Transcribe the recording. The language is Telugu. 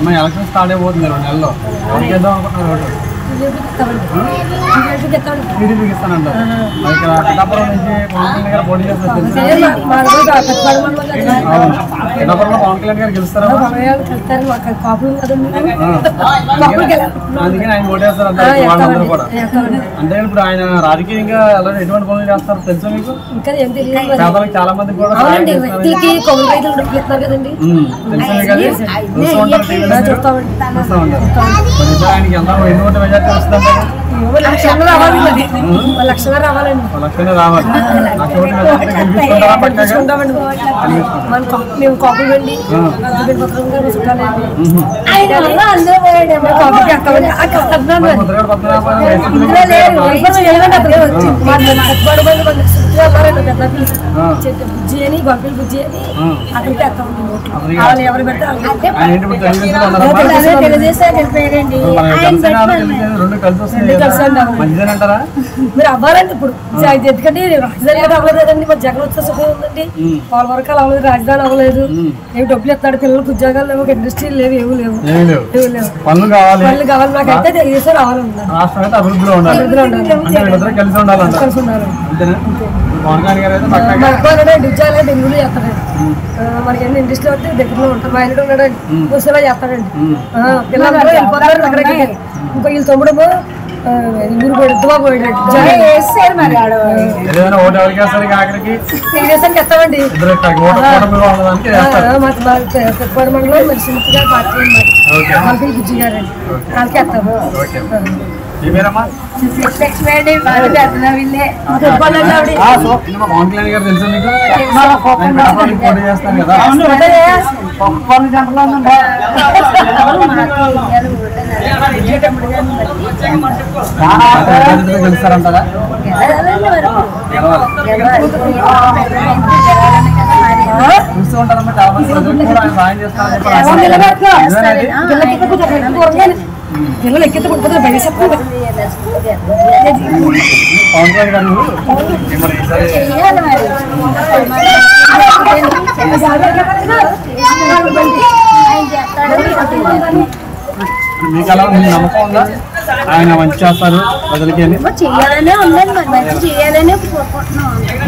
మన ఎలక్షన్ స్టార్ట్ అయిపోతుంది రెండు నెలల్లో ఎవరికి వేద్దాం అనుకుంటున్నారు ఓటు టీడీపీకి ఇస్తానంటారు మరి ఇక్కడ పిఠాపురం నుంచి పవన్ కళ్యాణ్ గారు పోటీ చేస్తారు తెలుసా అవును పిఠాపురంలో పవన్ కళ్యాణ్ గారు గెలుస్తారా అందుకని ఆయన ఓటేస్తారు అంటారు వాళ్ళందరూ కూడా అంటే ఇప్పుడు ఆయన రాజకీయంగా ఎలా ఎటువంటి పనులు చేస్తారు తెలుసా మీకు ఇంకా ఏం తెలియదు పేదలకు చాలా మంది కూడా సహాయం అవునండి చేస్తారు. రైతులకి కొమ్ములు రైతులు డబ్బులు ఇస్తున్నారు కదండి ఉమ్, తెలుసా మీకు అది? చూస్తూ ఉంటారు టీవీలో మీరు? చూస్తామండి. చూస్తూ ఉంటారు మరి ఇప్పుడు ఆయనకి ఎంత ఎన్ని ఓట్ల మెజార్టీ వస్తుందంటారు ఏమో లక్షణంగా రావాలండి ఓ లక్షణంగా రావాలండి ఒక లక్షనే రావాలి లక్ష ఓట్ల మెజార్టీ గెలిపించుకుంటారా పక్కగా చూసుకుంటామండి మన కా- మేము కాపులు వెండి పత్రంగా చుట్టాలండి ఆయన వల్ల అందరూ పోయాడు మేము కాపులకి ఎక్కమండి అక్కడ వస్తున్నాను మరి ముద్రగడ పద్మనాభం వైసీపీ ఇందులో లేదు ఎవరు వెళ్ళండి అతను వచ్చి మా కట్టుబడి బండి మన చుట్టూ ఉన్నారండి పెద్ద పిల్లలు. ఆ. చెట్టు బుజ్జి అని గొంతులు బుజ్జి అని ఆ. అక్కడికి ఎక్కమండి ఓట్లు అతనికి వాళ్ళు ఎవరు పెడితే వాళ్ళకి ఆయన ఏంటి ఇప్పుడు తెలుగుదేశంలో ఉన్నారమ్మా అదే తెలుగుదేశం వెళ్ళిపోయారండి మన జనసేన తెలుగుదేశం రెండు కలిసి వస్తుంది కలిసి ఉండాలి. మంచిదేనంటారా మీరు అవ్వాలండి ఇప్పుడు జ- ఎందుకంటే రాజధాని కూడా అవ్వలేదు కదండి మరి జగన్ వచ్చే సుఖం ఉందండి వాళ్ళ వరకు అవ్వలేదు రాజధాని అవ్వలేదు ఏమి డబ్బులు ఇస్తాడు పిల్లలకు ఉద్యోగాలు లేవు ఇండస్ట్రీలు లేవు ఏమి లేవు ఏమీ లేవు ఏమి లేవు పనులు కావాలి వాళ్ళు కావాలి నాకైతే తెలుగుదేశం రావాలన్నారు రాష్ట్రం అయితే అభివృద్ధిలో ఉండాలి అంటే వీళ్ళిద్దరూ కలిసి ఉండాలంట కలిసి ఉన్నారు అంతేనా పవన్ కళ్యాణ్ గారు అయితే పక్కగా మా అబ్బాయి ఉన్నాడు ఉద్యోగాలు డెలివరీ చేస్తాడండి ఆ, మనకి ఎన్ని ఇండస్ట్రీ వస్తే దగ్గరలో ఉంటాం మా ఆయన ఉన్నాడండి ముసలా చేస్తాడండి ఆ, పిల్లలందరూ వెళ్ళిపోతారు అక్కడికి ఇంకో వీళ్ళ తమ్ముడు ఊరు పోయి దుబ్బా పోయాడు వేస్తారు మరి ఆడ ఏదైనా ఓటు ఎవరికి వేస్తారు ఇక ఆఖరికి తెలుగుదేశానికి ఎత్తామండి ఇద్దరు ఇట్లా ఓటు కూటమి వాళ్ళదానికి వేస్తారు పెట్టుబడి మండలం మరి సింపుల్గా పార్టీ అన్నమాట ఓకే వాళ్ళకి బుజ్జి గారండి వాళ్ళకి ఎత్తాము ఓకే ఈ పేరమ్మా లక్ష్మి అండి ఆవిడ ఆ, సో ఇన్నమ్మా పవన్ కళ్యాణ్ గారు తెలుసా మీకు ఆయన పిఠాపురానికి పోటీ చేస్తారు కదా అభ్యర్థిగా గెలుస్తారంటారా గెలవాలి. చూస్తూ ఉంటారమ్మా చాలా మంది ప్రజలకు కూడా ఆయన సాయం చేస్తారని చెప్పి రాశారు. నిజమేనా ఇది? పిల్లలు ఎక్కితే పడిపోతారు భయ చెప్పండి పవన్ కళ్యాణ్ గారు మరి ఈసారి మీకు అలా మీ నమ్మకం ఉందా ఆయన మంచి చేస్తారు ప్రజలకి అని చేయాలనే ఉందండి మరి మంచి చేయాలనే కోరుకుంటున్నాం